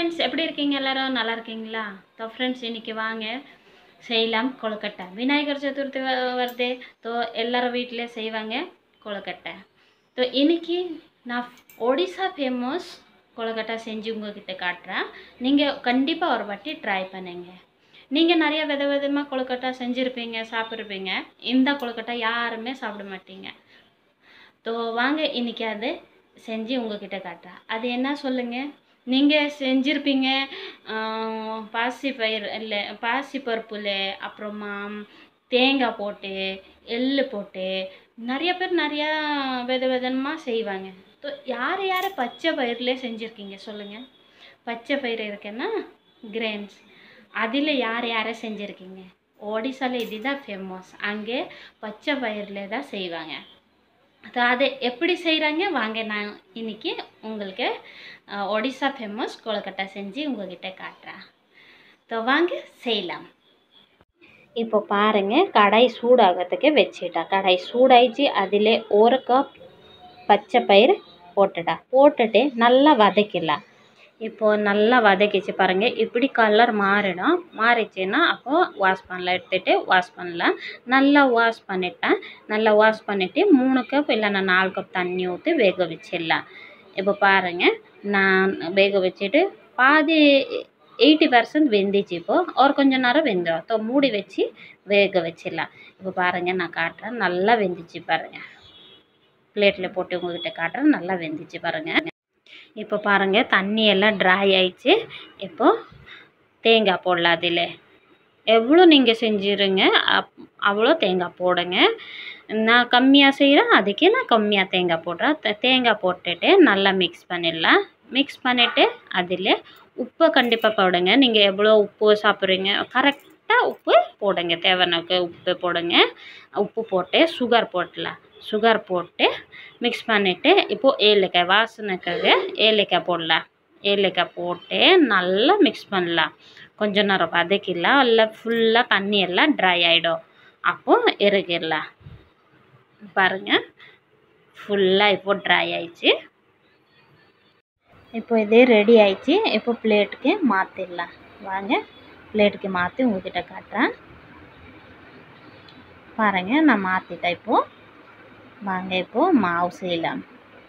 Friends எப்படி இருக்கீங்க எல்லாரும் நல்லா இருக்கீங்களா தோ ஃப்ரெண்ட்ஸ் இன்னைக்கு வாங்க செய்யலாம் கொழுக்கட்டை விநாயகர் சதுர்த்தி வ- வருதே தோ எல்லாரும் வீட்டிலே செய்வாங்க கொழுக்கட்டை தோ இன்னைக்கு நான் ஒடிசா ஃபேமஸ் கொழுக்கட்டை செஞ்சு உங்ககிட்ட காட்டுறேன் நீங்கள் கண்டிப்பாக ஒரு வாட்டி ட்ரை பண்ணுங்க நீங்கள் நிறைய வித விதமாக கொழுக்கட்டை செஞ்சுருப்பீங்க சாப்பிட்ருப்பீங்க இந்த கொழுக்கட்டை யாருமே சாப்பிட மாட்டீங்க தோ வாங்க இன்னைக்கு அது செஞ்சு உங்ககிட்ட காட்டுறேன் அது என்ன சொல்லுங்கள் நீங்கள் செஞ்சுருப்பீங்க ஆஹ், பாசி பயிர் இல்லை பாசி பருப்புல அப்புறமா தேங்காய் போட்டு எள்ளு போட்டு நிறைய பேர் நிறையா வித விதமாக செய்வாங்க தோ யார் யார் பச்சை பயிர்லேயே செஞ்சுருக்கீங்க சொல்லுங்கள் பச்சை பயிர் இருக்குன்னா கிரெயின்ஸ் அதில் யார் யாரை செஞ்சுருக்கீங்க ஒடிசாவில் இதுதான் ஃபேமஸ் அங்கே பச்சை பயிரில் தான் செய்வாங்க அது அதை எப்படி செய்கிறாங்க வாங்க நான் இன்னைக்கு உங்களுக்கு அஹ், ஒடிசா ஃபேமஸ் கொழுக்கட்டை செஞ்சு உங்ககிட்ட காட்டுறேன் ஸோ வாங்க செய்யலாம் இப்போ பாருங்க கடாய் சூடாகிறதுக்கு வச்சுட்டா கடாய் சூடாயிடுச்சு அதில் ஒரு கப் பச்சை பயிர் போட்டுட்டா போட்டுட்டு நல்லா வதக்கிடலாம் இப்போ நல்லா வதக்கிச்சு பாருங்க இப்படி கலர் மாறிடும் மாறிச்சுன்னா அப்போ வாஷ் பண்ணலாம் எடுத்துட்டு வாஷ் பண்ணலாம் நல்லா வாஷ் பண்ணிட்டேன் நல்லா வாஷ் பண்ணிவிட்டு மூணு கப் இல்லைன்னா நாலு கப் தண்ணி ஊற்றி வேக வச்சிடலாம் இப்போ பாருங்கள் நான் வேக வச்சுட்டு பாதி எயிட்டி பர்சன்ட் வெந்துச்சு இப்போது ஒரு கொஞ்ச நேரம் வெந்துடும் ஸோ மூடி வச்சு வேக வச்சிடலாம் இப்போ பாருங்கள் நான் காட்டுறேன் நல்லா வெந்துச்சு பாருங்கள் பிளேட்டில் போட்டு உங்ககிட்ட காட்டுறேன் நல்லா வெந்துச்சு பாருங்கள் இப்போ பாருங்கள் தண்ணி எல்லாம் ட்ரை ஆயிடுச்சு இப்போ தேங்காய் போடலாம் அதில் எவ்வளோ நீங்கள் செஞ்சிருங்க அப் அவ்வளோ தேங்காய் போடுங்க நான் கம்மியாக செய்கிறேன் அதுக்கே நான் கம்மியாக தேங்காய் போடுறேன் தே- தேங்காய் போட்டுட்டு நல்லா மிக்ஸ் பண்ணிடலாம் மிக்ஸ் பண்ணிவிட்டு அதில் உப்பை கண்டிப்பாக போடுங்க நீங்கள் எவ்வளோ உப்பு சாப்பிட்றீங்க கரெக்டாக உப்பு போடுங்க தேவையானக்கு உப்பு போடுங்க உப்பு போட்டு சுகர் போட்டலாம் சுகர் போட்டு மிக்ஸ் பண்ணிவிட்டு இப்போது ஏலக்காய் வாசனைக்காக ஏலக்காய் போடலாம் ஏலக்காய் போட்டு நல்லா மிக்ஸ் பண்ணலாம் கொஞ்ச நேரம் வதக்கிடலாம் இல்லை ஃபுல்லாக தண்ணி எல்லாம் ட்ரை ஆகிடும் அப்போ இறக்கிடலாம் பாருங்கள் ஃபுல்லாக இப்போ ட்ரை ஆயிடுச்சு இப்போ இதே ரெடி ஆயிடுச்சு இப்போ பிளேட்டுக்கு மாற்றிடலாம் வாங்க பிளேட்டுக்கு மாற்றி உங்ககிட்ட காட்டுறேன் பாருங்கள் நான் மாற்றிட்டேன் இப்போது வாங்க இப்போது மாவு செய்யலாம்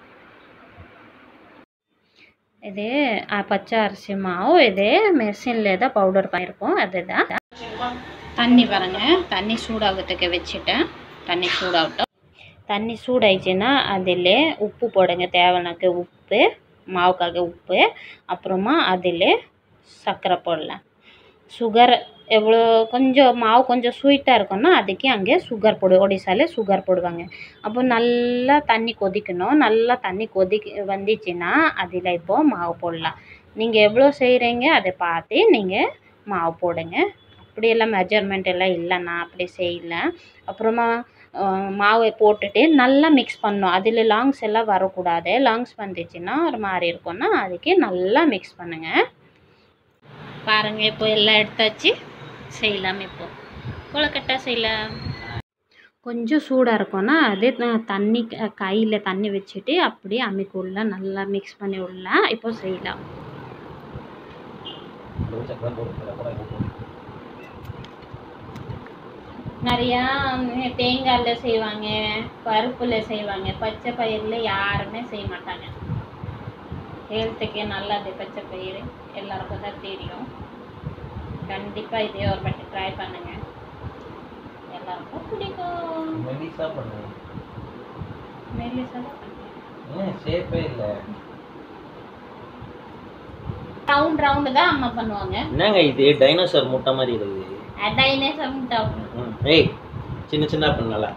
இது ಆ ಪಚ್ಚ ಅರಿசி மாவு இது மெஷினில் தான் பவுடர் பண்ணியிருக்கோம் அதுதான் தண்ணி பாருங்க தண்ணி சூடாகிறதுக்கு வச்சுட்டேன் தண்ணி சூடாகட்டும் தண்ணி சூடாயிடுச்சுன்னா அதில் உப்பு போடுங்க தேவையானக்கு உப்பு மாவுக்காக உப்பு அப்புறமா அதில் சர்க்கரை போடலாம் சுகர் எவ்வளோ கொஞ்சம் மாவு கொஞ்சம் ஸ்வீட்டாக இருக்கும்னா அதுக்கு அங்கே சுகர் போடு ஒடிசால சுகர் போடுவாங்க அப்போ நல்லா தண்ணி கொதிக்கணும் நல்லா தண்ணி கொதிக்க வந்துச்சுன்னா அதில் இப்போது மாவு போடலாம் நீங்கள் எவ்வளோ செய்கிறீங்க அதை பார்த்து நீங்கள் மாவு போடுங்க அப்படியெல்லாம் மெஜர்மெண்ட் எல்லாம் இல்லை நான் அப்படி செய்யல அப்புறமா அஹ், மாவை போட்டுட்டு நல்லா மிக்ஸ் பண்ணணும் அதில் லாங்ஸ் எல்லாம் வரக்கூடாது லாங்ஸ் வந்துச்சுன்னா ஒரு மாதிரி இருக்கும்னா அதுக்கு நல்லா மிக்ஸ் பண்ணுங்கள் பாருங்க இப்போ எல்லாம் எடுத்தாச்சு செய்யலாம் இப்போ கொழுக்கட்டை செய்யலாம் கொஞ்சம் சூடாக இருக்கும்னா அது நான் தண்ணி கையில் தண்ணி வச்சுட்டு அப்படியே அம்மிக்கு உள்ள நல்லா மிக்ஸ் பண்ணி விடலாம் இப்போ செய்யலாம் நிறையா தேங்காயில் செய்வாங்க பருப்பில் செய்வாங்க பச்சை பயிரில் யாருமே செய்ய மாட்டாங்க ஹெல்த்துக்கே நல்லது பச்சை பயிர் எல்லாருக்கும் தான் தெரியும் கண்டிப்பாக இதே ஒரு வாட்டி ட்ரை பண்ணுங்க எல்லாருக்கும் பிடிக்கும் மெலிசா பண்ணு மெல்லிசா ஏன் ஷேப்பே இல்ல ரவுண்ட் ரவுண்டு தான் அம்மா பண்ணுவாங்க என்னங்க இது டைனோசர் முட்டை மாதிரி இருக்குது டைனேசர் டவுன் ம், ஏய் சின்ன சின்ன பண்ணல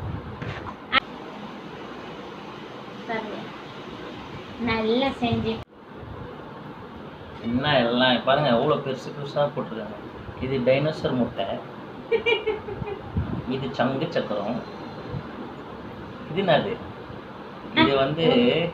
சரி நல்லா செஞ்சு என்ன எல்லாம் பாருங்க எவ்வளோ பெருசு பெருசாக போட்டிருக்காங்க இது டைனோசர் முட்டை இது சங்கு சக்கரம் இது என்னது இது வந்து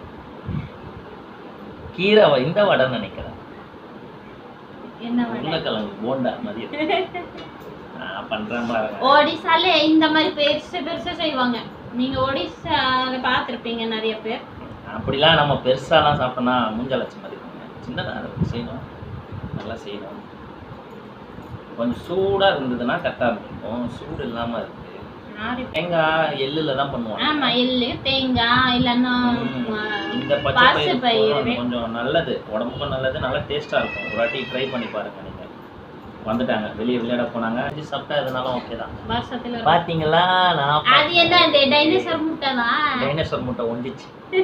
கீரை வ- இந்த வடை நினைக்கிறேன் என்ன வடை? உருளைக்கிழங்கு போண்டா மாதிரி இருக்கு. நான் பண்றேன் பாருங்க ஒடிசால இந்த மாதிரி பெருசு பெருசு செய்வாங்க நீங்க ஒடிசால பார்த்துருப்பீங்க நிறைய பேர் அப்படிலாம் நம்ம பெருசாலாம் சாப்பிட்டோம்னா மூஞ்ச லட்சம் மாதிரி இருக்குங்க சின்னதாக இருக்கும் செய்யணும் நல்லா செய்யணும் கொஞ்சம் சூடாக இருந்ததுன்னா கரெக்டாக இருக்கும் சூடு இல்லாமல் இருக்கு ஆறி தேங்காய் எள்ளுல தான் பண்ணுவாங்க ஆமா எள்ளு தேங்காய் இல்லைன்னா ம், இந்த பச்சை பாசி பயிறு பயிறு. போடுறது கொஞ்சம் நல்லது உடம்புக்கும் நல்லது நல்லா டேஸ்ட்டாக இருக்கும் ஒரு வாட்டி ட்ரை பண்ணி பாருங்க நீங்கள் வந்துட்டாங்க வெளியே விளையாட போனாங்க செஞ்சு சாப்பிட்டா எதுனாலும் ஓகே தான் வருஷத்துல ஒரு- பார்த்தீங்களா நான் அது என்ன இந்த டைனோசர் முட்டை தான் டைனோசர் முட்டை ஒண்டிச்சு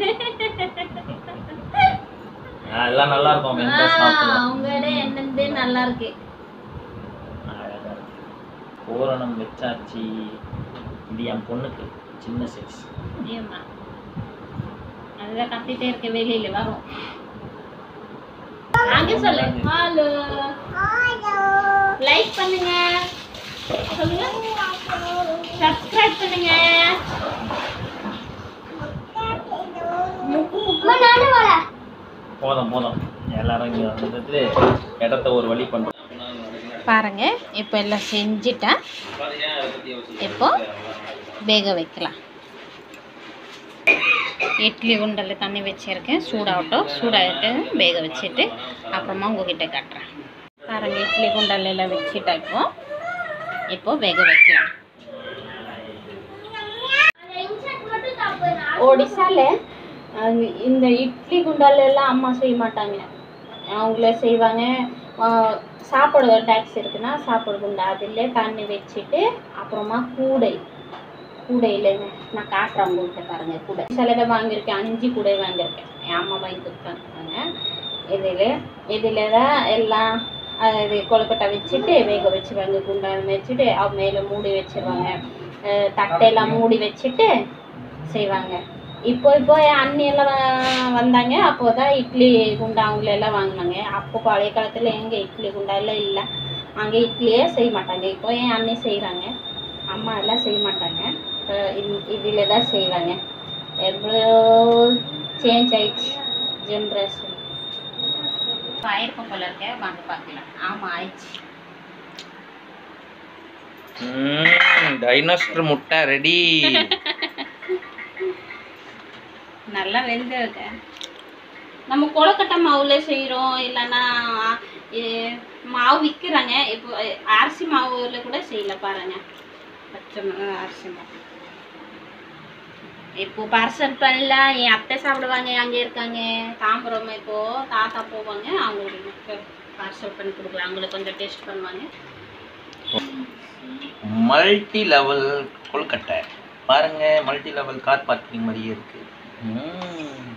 அதெல்லாம் நல்லா இருக்கும் வெந்தா சாப்பிடலாம் உங்களோட என்னது நல்லா இருக்கு அழகா இருக்கு பூரணம் வச்சாச்சு இது என் பொண்ணுக்கு சின்ன சைஸ் ஏம்மா அதுதான் கத்திட்டே இருக்க வெளியில வரும் அங்க சொல்லு ஹலோ லைக் பண்ணுங்க சொல்லுங்க சப்ஸ்கிரைப் பண்ணுங்க முக்கு முக்கு போதும் போதும் எல்லாரும் இங்கே வந்துட்டு இடத்த ஒரு வழி பண்ணுறோம் பாருங்க இப்போ எல்லாம் செஞ்சுட்டேன் இப்போ வேக வைக்கலாம் இட்லி குண்டலில் தண்ணி வச்சுருக்கேன் சூடாகட்டும் சூடாகிட்டு வேக வச்சுட்டு அப்புறமா உங்ககிட்ட காட்டுறேன் பாருங்க இட்லி குண்டல் எல்லாம் வச்சுட்டேன் இப்போ இப்போ வேக வைக்கலாம் ஒடிசால அங்க இந்த இட்லி குண்டால எல்லாம் அம்மா செய்ய மாட்டாங்க அவங்களே செய்வாங்க ஆஹ் சாப்பாடு டேக்ஸ் இருக்குன்னா சாப்பாடு குண்டா அதில் தண்ணி வச்சுட்டு அப்புறமா கூடை கூடையில் நான் காட்டுறேன் உங்கள்கிட்ட பாருங்க கூடை சிலதை வாங்கியிருக்கேன் அஞ்சு கூடை வாங்கியிருக்கேன் என் அம்மா வாங்கி கொடுத்தாங்க இதில் இதில் தான் எல்லாம் அஹ் இது கொழுக்கட்டை வச்சுட்டு வேக வச்சுருவாங்க குண்டான் வச்சுட்டு அவ மேலே மூடி வச்சிருவாங்க அஹ் தட்டையெல்லாம் மூடி வச்சுட்டு செய்வாங்க இப்போ இப்போ என் அண்ணி எல்லாம் வ- வந்தாங்க அப்போ தான் இட்லி குண்டா அவங்கள எல்லாம் வாங்கினாங்க அப்போ பழைய காலத்தில் எங்கே இட்லி குண்டா எல்லாம் இல்லை அங்கே இட்லியே செய்ய மாட்டாங்க இப்போ என் அண்ணி செய்கிறாங்க அம்மா எல்லாம் செய்ய மாட்டாங்க இதில் தான் செய்வாங்க எவ்வளோ சேஞ்ச் ஆயிடுச்சு ஜென்ரேஷன் ஆயிருக்கும் போல இருக்க வாங்க பார்க்கலாம் ஆமாம் ஆயிடுச்சு டைனோசர் முட்டை ரெடி நல்லா வெந்திருக்க நம்ம கொழுக்கட்டை மாவுல செய்கிறோம் இல்லைன்னா இ- மாவு விற்கிறாங்க இப்போ அஹ், அரிசி மாவுல கூட செய்யல பாருங்க பச்சை மா- அரிசி மாவு இப்போ பார்சல் பண்ணலாம் என் அத்தை சாப்பிடுவாங்க அங்கே இருக்காங்க தாம்பரம் இப்போ தாத்தா போவாங்க அவங்களுக்கு பார்சல் பண்ணி கொடுக்கலாம் அவங்களுக்கு கொஞ்சம் டேஸ்ட் பண்ணுவாங்க மல்டி லெவல் கொழுக்கட்டை பாருங்க மல்டி லெவல் கார் பார்க்கிங் மாதிரியே இருக்கு ம்.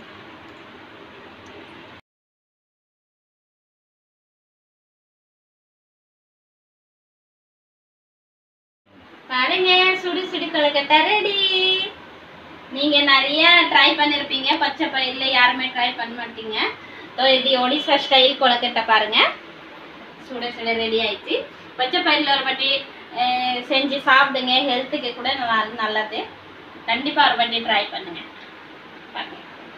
பாருங்க சுடி சுடி கொழுக்கட்டை ரெடி நீங்க நிறைய ட்ரை பண்ணிருப்பீங்க பச்சை பயிர்ல யாருமே ட்ரை பண்ண மாட்டீங்க ஸோ இது ஒடிசா ஸ்டைல் கொழுக்கட்டை பாருங்க சுட சுட ரெடி ஆயிடுச்சு பச்சை பயிரில் ஒரு வாட்டி அஹ், செஞ்சு சாப்பிடுங்க ஹெல்த்துக்கு கூட நல்லா நல்லது கண்டிப்பா ஒரு வாட்டி ட்ரை பண்ணுங்க பாருங்க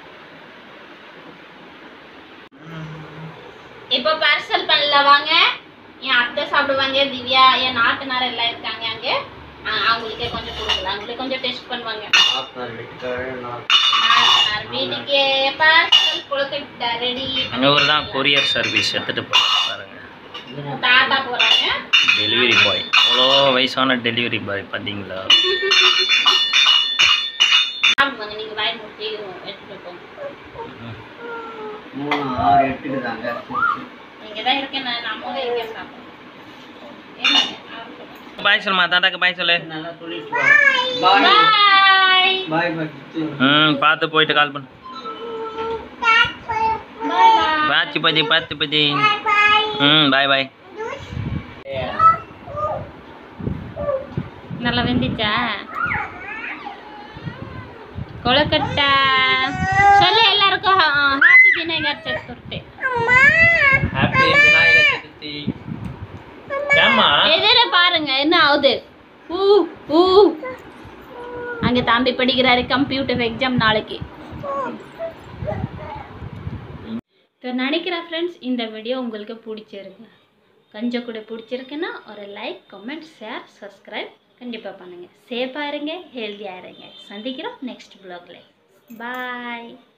இப்போ பார்சல் பண்ணல வாங்க என் அத்தை சாப்பிடுவாங்க திவ்யா என் நாட்டுனார் எல்லாம் இருக்காங்க அங்கே அஹ் அவங்களுக்கே கொஞ்சம் கொடுக்கலாம் அவங்களே கொஞ்சம் டெஸ்ட் பண்ணுவாங்க நாட்டுனார் வீட்டுக்கு பார்சல் கொழுக்கட்டை ரெடி அங்கே ஒரு தான் கொரியர் சர்வீஸ் எடுத்துகிட்டு போகிறாங்க பாருங்க தாத்தா போறாங்க டெலிவரி பாய் அவ்வளோ வயசான டெலிவரி பாய் பார்த்தீங்களா சாப்பிடுவாங்க நீங்க வாய் மூட்டி எடுத்துட்டு போங்க நீங்க தான் இருக்கேன் நான் நம்ம இருக்கேன் சாப்பிடுவோம் என்னங்க? பாய் சொல்லுமா தாத்தாக்கு பாய் சொல்லு பாய் ம் பார்த்து போயிட்டு கால் பண்ணு பாய் பாய் பாச்சு பதி பார்த்து பதி ம் பாய் பாய் நல்லா வெந்துச்சா கொழுக்கட்டை சொல்லு எல்லாருக்கும் ஹாப்பி விநாயகர் சதுர்த்தி ஹாப்பி விநாயகர் சதுர்த்தி ஏம்மா எதிர பாருங்க என்ன ஆகுது ஊ ஊ அங்க தம்பி படிக்கிறாரு கம்ப்யூட்டர் எக்ஸாம் நாளைக்கு இப்போ நினைக்கிறேன் ஃப்ரெண்ட்ஸ் இந்த வீடியோ உங்களுக்கு பிடிச்சிருக்கு கொஞ்சம் கூட பிடிச்சிருக்குன்னா ஒரு லைக் கமெண்ட் ஷேர் சப்ஸ்கிரைப் கண்டிப்பாக பண்ணுங்கள் சேஃபாக இருங்க ஹெல்த்தியாக இருங்க சந்திக்கிறோம் நெக்ஸ்ட் ப்ளாகில் பாய்